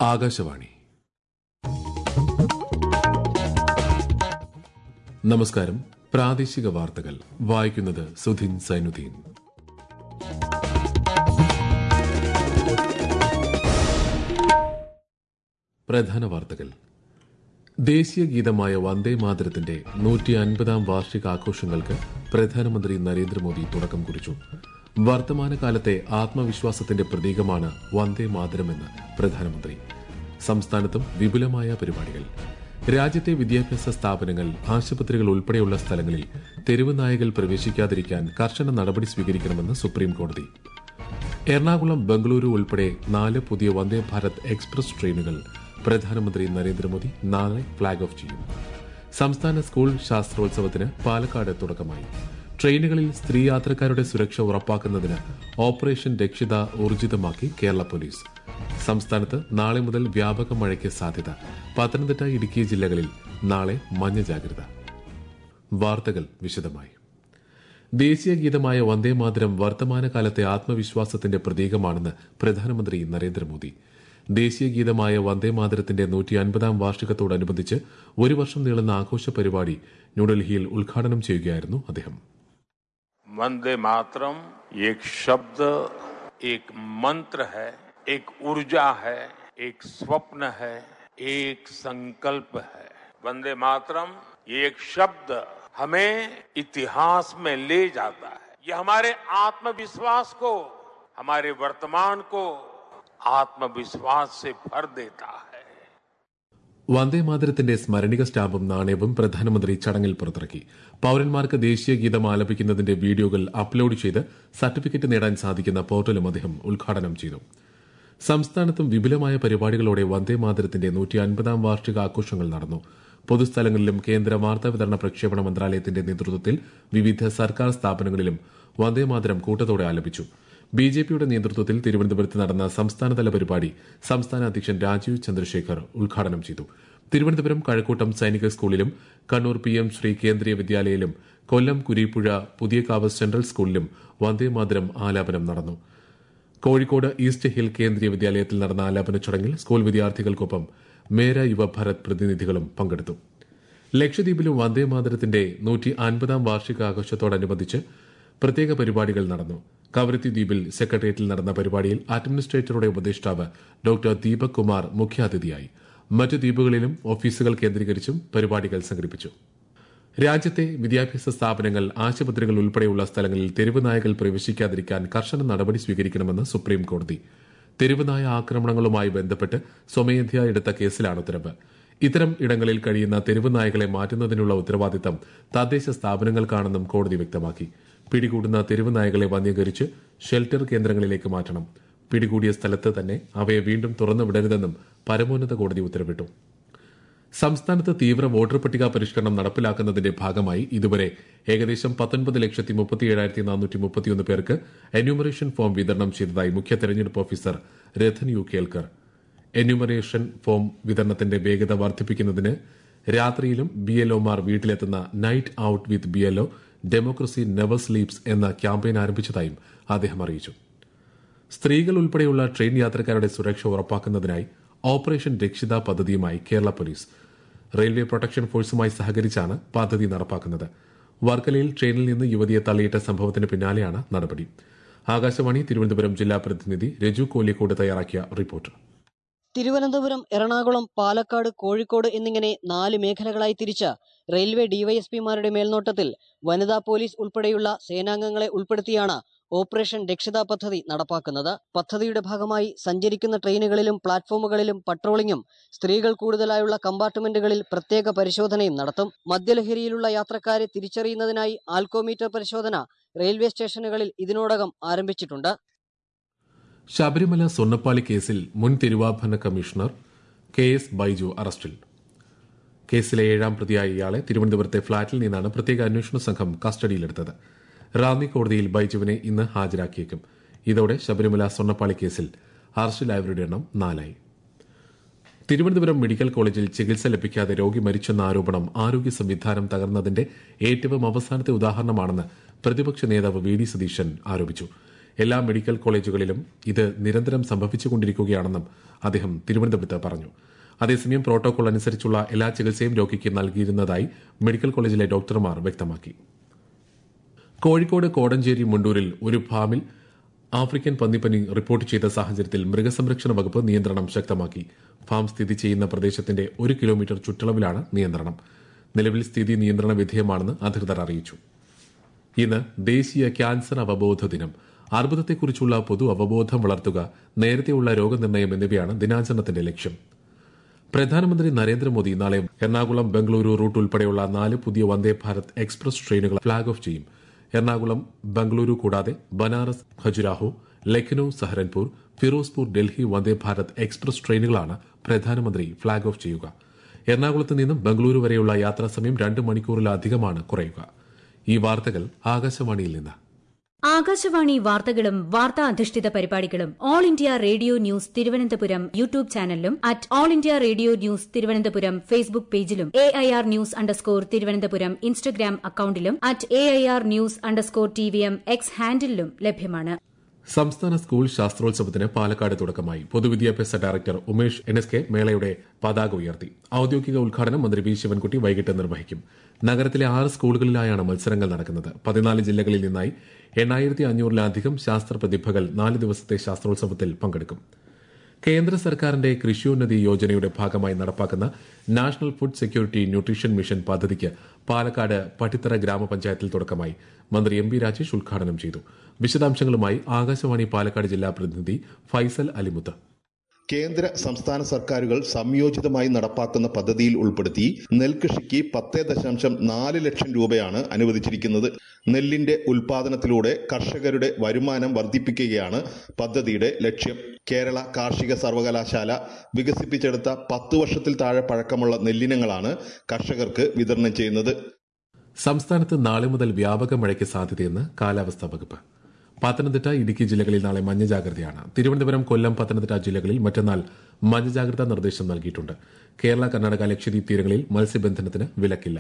ആകാശവാണി നമസ്കാരം പ്രാദേശിക വാർത്തകൾ വായിക്കുന്നത് സുധിൻ സൈനുദ്ദീൻ പ്രധാന വാർത്തകൾ ദേശീയ ഗീതമായ വന്ദേ മാതരത്തിന്റെ നൂറ്റി അൻപതാം വാർഷികാഘോഷങ്ങൾക്ക് പ്രധാനമന്ത്രി നരേന്ദ്രമോദി തുടക്കം കുറിച്ചു വർത്തമാനകാലത്തെ ആത്മവിശ്വാസത്തിന്റെ പ്രതീകമാണ് വന്ദേ മാതരമെന്ന് പ്രധാനമന്ത്രി സംസ്ഥാനത്തും വിപുലമായ പരിപാടികൾ രാജ്യത്തെ വിദ്യാഭ്യാസ സ്ഥാപനങ്ങൾ ആശുപത്രികൾ ഉൾപ്പെടെയുള്ള സ്ഥലങ്ങളിൽ തെരുവ് നായകൾ പ്രവേശിക്കാതിരിക്കാൻ കർശന നടപടി സ്വീകരിക്കണമെന്ന് സുപ്രീം കോടതി എറണാകുളം ബംഗളൂരു ഉൾപ്പെടെ നാല് പുതിയ വന്ദേ ഭാരത് എക്സ്പ്രസ് ട്രെയിനുകൾ പ്രധാനമന്ത്രി നരേന്ദ്രമോദി നാളെ ഫ്ളാഗ് ഓഫ് ചെയ്യും സംസ്ഥാന സ്കൂൾ ശാസ്ത്രോത്സവത്തിന് പാലക്കാട് തുടക്കമായി ട്രെയിനുകളിൽ സ്ത്രീ യാത്രക്കാരുടെ സുരക്ഷ ഉറപ്പാക്കുന്നതിന് ഓപ്പറേഷൻ രക്ഷിത ഊർജിതമാക്കി കേരള പോലീസ് സംസ്ഥാനത്ത് നാളെ മുതൽ വ്യാപക മഴയ്ക്ക് സാധ്യത പത്തനംതിട്ട ഇടുക്കി ജില്ലകളിൽ നാളെ മഞ്ഞ ജാഗ്രത വാർത്തകൾ വിശദമായി ദേശീയ ഗീതമായ വന്ദേമാതരം വർത്തമാനകാലത്തെ ആത്മവിശ്വാസത്തിന്റെ പ്രതീകമാണെന്ന് പ്രധാനമന്ത്രി നരേന്ദ്രമോദി ദേശീയ ഗീതമായ വന്ദേമാതരത്തിന്റെ നൂറ്റി അൻപതാം വാർഷികത്തോടനുബന്ധിച്ച് ഒരു വർഷം നീളുന്ന ആഘോഷ പരിപാടി ന്യൂഡൽഹിയിൽ ഉദ്ഘാടനം ചെയ്യുകയായിരുന്നു അദ്ദേഹം वंदे मातरम एक शब्द एक मंत्र है एक ऊर्जा है एक स्वप्न है एक संकल्प है वंदे मातरम ये एक शब्द हमें इतिहास में ले जाता है ये हमारे आत्मविश्वास को हमारे वर्तमान को आत्मविश्वास से भर देता है വന്ദേമാതരത്തിന്റെ സ്മരണിക സ്റ്റാമ്പും നാണയവും പ്രധാനമന്ത്രി ചടങ്ങിൽ പുറത്തിറക്കി പൌരന്മാർക്ക് ദേശീയ ഗീതം ആലപിക്കുന്നതിന്റെ വീഡിയോകൾ അപ്ലോഡ് ചെയ്ത് സർട്ടിഫിക്കറ്റ് നേടാൻ സാധിക്കുന്ന പോർട്ടലും അദ്ദേഹം ഉദ്ഘാടനം ചെയ്തു സംസ്ഥാനത്തും വിപുലമായ പരിപാടികളോടെ വന്ദേമാതരത്തിന്റെ നൂറ്റി അൻപതാം വാർഷിക ആഘോഷങ്ങൾ നടന്നു പൊതുസ്ഥലങ്ങളിലും കേന്ദ്ര വാർത്താ വിതരണ പ്രക്ഷേപണ മന്ത്രാലയത്തിന്റെ നേതൃത്വത്തിൽ വിവിധ സർക്കാർ സ്ഥാപനങ്ങളിലും വന്ദേമാതരം കൂട്ടത്തോടെ ആലപിച്ചു ബി ജെ പിയുടെ നേതൃത്വത്തിൽ തിരുവനന്തപുരത്ത് നടന്ന സംസ്ഥാനതല പരിപാടി സംസ്ഥാന അധ്യക്ഷൻ രാജീവ് ചന്ദ്രശേഖർ ഉദ്ഘാടനം ചെയ്തു തിരുവനന്തപുരം കഴക്കൂട്ടം സൈനിക സ്കൂളിലും കണ്ണൂർ പി എം ശ്രീ കേന്ദ്രീയ വിദ്യാലയയിലും കൊല്ലം കുരീപ്പുഴ പുതിയകാവ് സെൻട്രൽ സ്കൂളിലും വന്ദേമാതരം ആലാപനം നടന്നു കോഴിക്കോട് ഈസ്റ്റ് ഹിൽ കേന്ദ്രീയ വിദ്യാലയത്തിൽ നടന്ന ആലാപന ചടങ്ങിൽ സ്കൂൾ വിദ്യാർത്ഥികൾക്കൊപ്പം മേര യുവ ഭാരത് പ്രതിനിധികളും പങ്കെടുത്തു ലക്ഷദ്വീപിലും വന്ദേമാതരത്തിന്റെ നൂറ്റി അൻപതാം വാർഷികാഘോഷത്തോടനുബന്ധിച്ച് പ്രത്യേക പരിപാടികൾ നടന്നു കവരത്തി ദ്വീപിൽ സെക്രട്ടേറിയറ്റിൽ നടന്ന പരിപാടിയിൽ അഡ്മിനിസ്ട്രേറ്ററുടെ ഉപദേഷ്ടാവ് ഡോക്ടർ ദീപക് കുമാർ മുഖ്യാതിഥിയായി മറ്റ് ദ്വീപുകളിലും ഓഫീസുകൾ കേന്ദ്രീകരിച്ചും പരിപാടികൾ സംഘടിപ്പിച്ചു രാജ്യത്തെ വിദ്യാഭ്യാസ സ്ഥാപനങ്ങൾ ആശുപത്രികൾ ഉൾപ്പെടെയുള്ള സ്ഥലങ്ങളിൽ തെരുവ് നായകൾ പ്രവേശിക്കാതിരിക്കാൻ കർശന നടപടി സ്വീകരിക്കണമെന്ന് സുപ്രീം കോടതി തെരുവുനായ ആക്രമണങ്ങളുമായി ബന്ധപ്പെട്ട് സ്വമേധ്യ എടുത്ത കേസിലാണ് ഉത്തരവ് ഇത്തരം ഇടങ്ങളിൽ കഴിയുന്ന തെരുവ് നായകളെ മാറ്റുന്നതിനുള്ള ഉത്തരവാദിത്തം തദ്ദേശ സ്ഥാപനങ്ങൾക്കാണെന്നും കോടതി വ്യക്തമാക്കി പിടികൂടുന്ന തെരുവ് നായകളെ വന്യീകരിച്ച് ഷെൽട്ടർ കേന്ദ്രങ്ങളിലേക്ക് മാറ്റണം പിടികൂടിയ സ്ഥലത്ത് തന്നെ അവയെ വീണ്ടും തുറന്നു വിടരുതെന്നും പരമോന്നത കോടതി ഉത്തരവിട്ടു സംസ്ഥാനത്ത് തീവ്ര വോട്ടർ പട്ടിക പരിഷ്കരണം നടപ്പിലാക്കുന്നതിന്റെ ഭാഗമായി ഇതുവരെ ഏകദേശം പത്തൊൻപത് ലക്ഷത്തി മുപ്പത്തിയേഴായിരത്തി നാനൂറ്റി മുപ്പത്തിയൊന്ന് പേർക്ക് എന്യൂമറേഷൻ ഫോം വിതരണം ചെയ്തതായി മുഖ്യ തെരഞ്ഞെടുപ്പ് officer Rathan U Kelkar enumeration form വിതരണത്തിന്റെ വേഗത വർദ്ധിപ്പിക്കുന്നതിന് രാത്രിയിലും ബി എൽഒമാർ വീട്ടിലെത്തുന്ന night out with B L O democracy never sleeps എന്ന ക്യാമ്പയിൻ ആരംഭിച്ചതായും അദ്ദേഹം അറിയിച്ചു സ്ത്രീകൾ ഉൾപ്പെടെയുള്ള ട്രെയിൻ യാത്രക്കാരുടെ സുരക്ഷ ഉറപ്പാക്കുന്നതിനായി ഓപ്പറേഷൻ രക്ഷിത പദ്ധതിയുമായി കേരള പോലീസ് റെയിൽവേ പ്രൊട്ടക്ഷൻ ഫോഴ്സുമായി സഹകരിച്ചാണ് പദ്ധതി നടപ്പാക്കുന്നത് വർക്കലയിൽ ട്രെയിനിൽ നിന്ന് യുവതിയെ തള്ളിയിട്ട സംഭവത്തിന് പിന്നാലെയാണ് നടപടി ആകാശവാണി തിരുവനന്തപുരം ജില്ലാ പ്രതിനിധി രജു കോലിക്കോട് തയ്യാറാക്കിയ റിപ്പോർട്ട് തിരുവനന്തപുരം എറണാകുളം പാലക്കാട് കോഴിക്കോട് എന്നിങ്ങനെ നാല് മേഖലകളായി തിരിച്ച റെയിൽവേ ഡിവൈഎസ്പിമാരുടെ മേൽനോട്ടത്തിൽ വനിതാ പോലീസ് ഉൾപ്പെടെയുള്ള സേനാംഗങ്ങളെ ഉൾപ്പെടുത്തിയാണ് ഓപ്പറേഷൻ രക്ഷിത പദ്ധതി നടപ്പാക്കുന്നത് പദ്ധതിയുടെ ഭാഗമായി സഞ്ചരിക്കുന്ന ട്രെയിനുകളിലും പ്ലാറ്റ്ഫോമുകളിലും പട്രോളിംഗും സ്ത്രീകൾ കൂടുതലായുള്ള കമ്പാർട്ട്മെന്റുകളിൽ പ്രത്യേക പരിശോധനയും നടത്തും മദ്യലഹരിയിലുള്ള യാത്രക്കാരെ തിരിച്ചറിയുന്നതിനായി ആൽക്കോമീറ്റർ പരിശോധന റെയിൽവേ സ്റ്റേഷനുകളിൽ ഇതിനോടകം ആരംഭിച്ചിട്ടുണ്ട് ശബരിമല സ്വർണ്ണപ്പാളി കേസിൽ മുൻ തിരുവാഭരണ കമ്മീഷണർ കെ എസ് ബൈജു അറസ്റ്റിൽ കേസിലെ ഏഴാം പ്രതിയായ ഇയാളെ തിരുവനന്തപുരത്തെ ഫ്ളാറ്റിൽ നിന്നാണ് പ്രത്യേക അന്വേഷണ സംഘം കസ്റ്റഡിയിലെടുത്തത് റാന്നി കോടതിയിൽ ബൈജുവിനെ ഇന്ന് ഹാജരാക്കിയേക്കും ഇതോടെ ശബരിമല സ്വർണ്ണപ്പാളി കേസിൽ അറസ്റ്റിലായവരുടെ എണ്ണം നാലായി തിരുവനന്തപുരം മെഡിക്കൽ കോളേജിൽ ചികിത്സ ലഭിക്കാതെ രോഗി മരിച്ചെന്ന ആരോപണം ആരോഗ്യ സംവിധാനം തകർന്നതിന്റെ ഏറ്റവും അവസാനത്തെ ഉദാഹരണമാണെന്ന് പ്രതിപക്ഷ നേതാവ് വി ഡി സതീശൻ ആരോപിച്ചു എല്ലാ മെഡിക്കൽ കോളേജുകളിലും ഇത് നിരന്തരം സംഭവിച്ചുകൊണ്ടിരിക്കുകയാണെന്നും അദ്ദേഹം തിരുവനന്തപുരത്ത് പറഞ്ഞു അതേസമയം പ്രോട്ടോകോൾ അനുസരിച്ചുള്ള എല്ലാ ചികിത്സയും രോഗിക്ക് നൽകിയിരുന്നതായി മെഡിക്കൽ കോളേജിലെ ഡോക്ടർമാർ വ്യക്തമാക്കി കോഴിക്കോട് കോടഞ്ചേരി മുണ്ടൂരിൽ ഒരു ഫാമിൽ ആഫ്രിക്കൻ പന്നിപ്പനി റിപ്പോർട്ട് ചെയ്ത സാഹചര്യത്തിൽ മൃഗസംരക്ഷണ വകുപ്പ് നിയന്ത്രണം ശക്തമാക്കി ഫാം സ്ഥിതി ചെയ്യുന്ന പ്രദേശത്തിന്റെ ഒരു കിലോമീറ്റർ ചുറ്റളവിലാണ് നിയന്ത്രണം നിലവിൽ സ്ഥിതി നിയന്ത്രണ വിധേയമാണെന്ന് അധികൃതർ അറിയിച്ചു ഇന്ന് ദേശീയ ക്യാൻസർ അവബോധ ദിനം അർബുദത്തെക്കുറിച്ചുള്ള പൊതു അവബോധം വളർത്തുക നേരത്തെയുള്ള രോഗനിർണയം എന്നിവയാണ് ദിനാചരണത്തിന്റെ ലക്ഷ്യം പ്രധാനമന്ത്രി നരേന്ദ്രമോദി നാളെ എറണാകുളം ബംഗളൂരു റൂട്ട് ഉൾപ്പെടെയുള്ള നാല് പുതിയ വന്ദേ ഭാരത് എക്സ്പ്രസ് ട്രെയിനുകൾ ഫ്ളാഗ് ഓഫ് ചെയ്യും എറണാകുളം ബംഗളൂരു കൂടാതെ ബനാറസ് ഖജുരാഹോ ലക്നൌ സഹരൻപൂർ ഫിറോസ്പൂർ ഡൽഹി വന്ദേ ഭാരത് എക്സ്പ്രസ് ട്രെയിനുകളാണ് പ്രധാനമന്ത്രി ഫ്ളാഗ് ഓഫ് ചെയ്യുക എറണാകുളത്ത് നിന്നും ബംഗളൂരു വരെയുള്ള യാത്രാസമയം രണ്ട് മണിക്കൂറിലധികമാണ് കുറയുക ഈ വാർത്തകൾ ആകാശവാണിയിൽ നിന്ന് ആകാശവാണി വാർത്തകളും വാർത്താ അധിഷ്ഠിത പരിപാടികളും all India radio news Thiruvananthapuram YouTube ചാനലിലും at all India radio news Thiruvananthapuram Facebook പേജിലും A I R news underscore Thiruvananthapuram Instagram അക്കൌണ്ടിലും at A I R news underscore T V M X ഹാൻഡിലും ലഭ്യമാണ് സംസ്ഥാന സ്കൂൾ ശാസ്ത്രോത്സവത്തിന് പാലക്കാട് തുടക്കമായി പൊതുവിദ്യാഭ്യാസ director Umesh N S K മേളയുടെ പതാക ഉയർത്തി ഔദ്യോഗിക ഉദ്ഘാടനം മന്ത്രി വി ശിവൻകുട്ടി വൈകിട്ട് നിർവഹിക്കും നഗരത്തിലെ ആറ് സ്കൂളുകളിലായാണ് മത്സരങ്ങൾ നടക്കുന്നത് പതിനാല് ജില്ലകളിൽ നിന്നായി എണ്ണായിരത്തി അഞ്ഞൂറിലധികം ശാസ്ത്ര പ്രതിഭകൾ നാല് ദിവസത്തെ ശാസ്ത്രോത്സവത്തിൽ പങ്കെടുക്കും കേന്ദ്ര സർക്കാരിന്റെ കൃഷിയോന്നതി യോജനയുടെ ഭാഗമായി നടപ്പാക്കുന്ന national food security nutrition mission പദ്ധതിക്ക് പാലക്കാട് പട്ടിത്തറ ഗ്രാമപഞ്ചായത്തിൽ തുടക്കമായി മന്ത്രി എം പി രാജേഷ് ഉദ്ഘാടനം ചെയ്തു വിശദാംശങ്ങളുമായി ആകാശവാണി പാലക്കാട് ജില്ലാ പ്രതിനിധി ഫൈസൽ അലിമുത്ത് കേന്ദ്ര സംസ്ഥാന സർക്കാരുകൾ സംയോജിതമായി നടപ്പാക്കുന്ന പദ്ധതിയിൽ ഉൾപ്പെടുത്തി നെൽകൃഷിക്ക് പത്ത് ദശാംശം നാല് ലക്ഷം രൂപയാണ് അനുവദിച്ചിരിക്കുന്നത് നെല്ലിന്റെ ഉൽപാദനത്തിലൂടെ കർഷകരുടെ വരുമാനം വർദ്ധിപ്പിക്കുകയാണ് പദ്ധതിയുടെ ലക്ഷ്യം കേരള കാർഷിക സർവകലാശാല വികസിപ്പിച്ചെടുത്ത പത്ത് വർഷത്തിൽ താഴെ പഴക്കമുള്ള നെല്ലിനങ്ങളാണ് കർഷകർക്ക് വിതരണം ചെയ്യുന്നത് സംസ്ഥാനത്ത് നാളെ മുതൽ വ്യാപക മഴയ്ക്ക് സാധ്യതയെന്ന് കാലാവസ്ഥാ വകുപ്പ് പത്തനംതിട്ട ഇടുക്കി ജില്ലകളിൽ നാളെ മഞ്ഞ ജാഗ്രതയാണ് തിരുവനന്തപുരം കൊല്ലം പത്തനംതിട്ട ജില്ലകളിൽ മറ്റന്നാൾ മഞ്ഞ ജാഗ്രതാ നിർദ്ദേശം നൽകിയിട്ടുണ്ട് കേരള കർണാടക ലക്ഷദ്വീപ് തീരങ്ങളിൽ മത്സ്യബന്ധനത്തിന് വിലക്കില്ല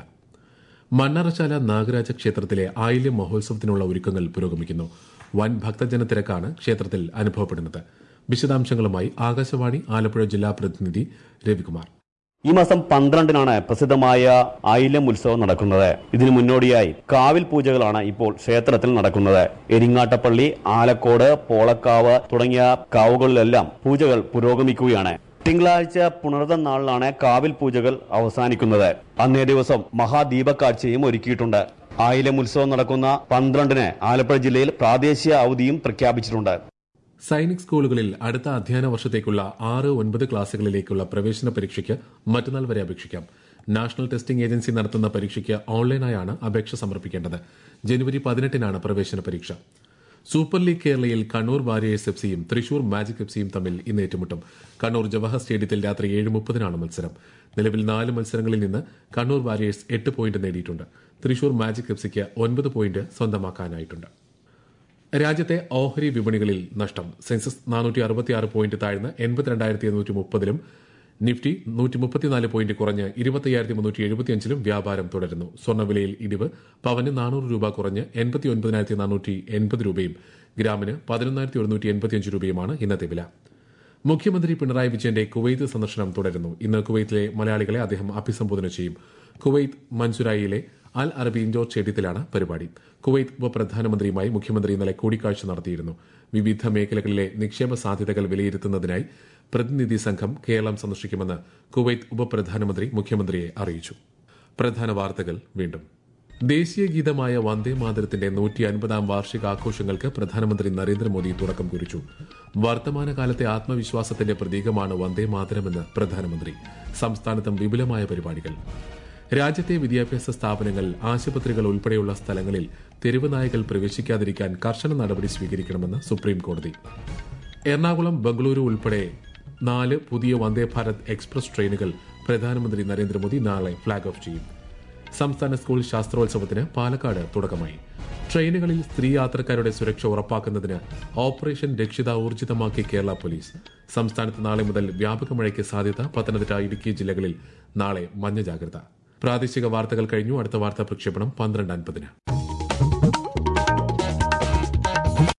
മണ്ണാറശാല നാഗരാജ ക്ഷേത്രത്തിലെ ആയില്യം മഹോത്സവത്തിനുള്ള ഒരുക്കങ്ങൾ പുരോഗമിക്കുന്നു വൻ ഭക്തജന തിരക്കാണ് ക്ഷേത്രത്തിൽ അനുഭവപ്പെടുന്നത് വിശദാംശങ്ങളുമായി ആകാശവാണി ആലപ്പുഴ ജില്ലാ പ്രതിനിധി രവികുമാർ ഈ മാസം പന്ത്രണ്ടിനാണ് പ്രസിദ്ധമായ ആയില്യം ഉത്സവം നടക്കുന്നത് ഇതിനു മുന്നോടിയായി കാവിൽ പൂജകളാണ് ഇപ്പോൾ ക്ഷേത്രത്തിൽ നടക്കുന്നത് എരിങ്ങാട്ടപ്പള്ളി ആലക്കോട് പോളക്കാവ് തുടങ്ങിയ കാവുകളിലെല്ലാം പൂജകൾ പുരോഗമിക്കുകയാണ് തിങ്കളാഴ്ച പുണർത നാളിലാണ് കാവിൽ പൂജകൾ അവസാനിക്കുന്നത് അന്നേ ദിവസം മഹാദീപക്കാഴ്ചയും ഒരുക്കിയിട്ടുണ്ട് ആയില്യം ഉത്സവം നടക്കുന്ന പന്ത്രണ്ടിന് ആലപ്പുഴ ജില്ലയിൽ പ്രാദേശിക അവധിയും പ്രഖ്യാപിച്ചിട്ടുണ്ട് സൈനിക് സ്കൂളുകളിൽ അടുത്ത അധ്യയന വർഷത്തേക്കുള്ള ആറ് ഒൻപത് ക്ലാസുകളിലേക്കുള്ള പ്രവേശന പരീക്ഷയ്ക്ക് മറ്റന്നാൾ വരെ അപേക്ഷിക്കാം നാഷണൽ ടെസ്റ്റിംഗ് ഏജൻസി നടത്തുന്ന പരീക്ഷയ്ക്ക് ഓൺലൈനായാണ് അപേക്ഷ സമർപ്പിക്കേണ്ടത് ജനുവരി പതിനെട്ടിനാണ് പ്രവേശന പരീക്ഷ സൂപ്പർ ലീഗ് കേരളയിൽ കണ്ണൂർ വാരിയേഴ്സ് എഫ് സിയും തൃശൂർ മാജിക് എഫ് സിയും തമ്മിൽ ഇന്ന് ഏറ്റുമുട്ടും കണ്ണൂർ ജവഹർ സ്റ്റേഡിയത്തിൽ രാത്രി ഏഴ് മുപ്പതിനാണ് മത്സരം നിലവിൽ നാല് മത്സരങ്ങളിൽ നിന്ന് കണ്ണൂർ വാരിയേഴ്സ് എട്ട് പോയിന്റ് നേടിയിട്ടുണ്ട് തൃശൂർ മാജിക് എഫ് സിക്ക് ഒൻപത് പോയിന്റ് സ്വന്തമാക്കാനായിട്ടുണ്ട് രാജ്യത്തെ ഓഹരി വിപണികളിൽ നഷ്ടം സെൻസസ് നാനൂറ്റി അറുപത്തിയാറ് പോയിന്റ് താഴ്ന്ന് എൺപത്തിരണ്ടായിരത്തി എണ്ണൂറ്റി മുപ്പതിലും നിഫ്റ്റി നൂറ്റി മുപ്പത്തിനാല് പോയിന്റ് കുറഞ്ഞ് ഇരുപത്തയ്യായിരത്തി മുന്നൂറ്റി എഴുപത്തിയഞ്ചിലും വ്യാപാരം തുടരുന്നു സ്വർണ്ണവിലയിൽ ഇടിവ് പവന് നാനൂറ് രൂപ കുറഞ്ഞ് എൺപത്തി ഒൻപതിനായിരത്തി നാനൂറ്റി എൺപത് രൂപയും ഗ്രാമിന് പതിനൊന്നായിരത്തി ഒരുന്നൂറ്റി എൺപത്തിയഞ്ച് രൂപയുമാണ് ഇന്നത്തെ വില മുഖ്യമന്ത്രി പിണറായി വിജയന്റെ കുവൈത്ത് സന്ദർശനം തുടരുന്നു ഇന്ന് കുവൈത്തിലെ മലയാളികളെ അദ്ദേഹം അഭിസംബോധന ചെയ്യും കുവൈത്ത് മൻസുരായിലെ അൽ അറബി ഇൻഡോർ സ്റ്റേഡിയത്തിലാണ് പരിപാടി കുവൈത്ത് ഉപപ്രധാനമന്ത്രിയുമായി മുഖ്യമന്ത്രി ഇന്നലെ കൂടിക്കാഴ്ച നടത്തിയിരുന്നു വിവിധ മേഖലകളിലെ നിക്ഷേപ സാധ്യതകൾ വിലയിരുത്തുന്നതിനായി പ്രതിനിധി സംഘം കേരളം സന്ദർശിക്കുമെന്ന് കുവൈത്ത് ഉപപ്രധാനമന്ത്രി മുഖ്യമന്ത്രിയെ അറിയിച്ചു പ്രധാന വാർത്തകൾ വീണ്ടും ദേശീയ ഗീതമായ വന്ദേ മാതരത്തിന്റെ നൂറ്റി അൻപതാം വാർഷികാഘോഷങ്ങൾക്ക് പ്രധാനമന്ത്രി നരേന്ദ്രമോദി തുടക്കം കുറിച്ചു വർത്തമാനകാലത്തെ ആത്മവിശ്വാസത്തിന്റെ പ്രതീകമാണ് വന്ദേ മാതരമെന്ന് പ്രധാനമന്ത്രി സംസ്ഥാനത്തും വിപുലമായ പരിപാടികൾ രാജ്യത്തെ വിദ്യാഭ്യാസ സ്ഥാപനങ്ങൾ ആശുപത്രികൾ ഉൾപ്പെടെയുള്ള സ്ഥലങ്ങളിൽ തെരുവ് നായകൾ പ്രവേശിക്കാതിരിക്കാൻ കർശന നടപടി സ്വീകരിക്കണമെന്ന് സുപ്രീം കോടതി എറണാകുളം ബംഗളൂരു ഉൾപ്പെടെ നാല് പുതിയ വന്ദേ ഭാരത് എക്സ്പ്രസ് ട്രെയിനുകൾ പ്രധാനമന്ത്രി നരേന്ദ്രമോദി നാളെ ഫ്ളാഗ് ഓഫ് ചെയ്യും സംസ്ഥാന സ്കൂൾ ശാസ്ത്രോത്സവത്തിന് പാലക്കാട് തുടക്കമായി ട്രെയിനുകളിൽ സ്ത്രീ യാത്രക്കാരുടെ സുരക്ഷ ഉറപ്പാക്കുന്നതിന് ഓപ്പറേഷൻ രക്ഷിത ഊർജിതമാക്കി കേരള പോലീസ് സംസ്ഥാനത്ത് നാളെ മുതൽ വ്യാപക മഴയ്ക്ക് സാധ്യത പത്തനംതിട്ട ഇടുക്കി ജില്ലകളിൽ നാളെ മഞ്ഞ ജാഗ്രത പ്രാദേശിക വാർത്തകൾ കഴിഞ്ഞു അടുത്ത വാർത്താ പ്രക്ഷേപണം പന്ത്രണ്ട് അൻപതിന്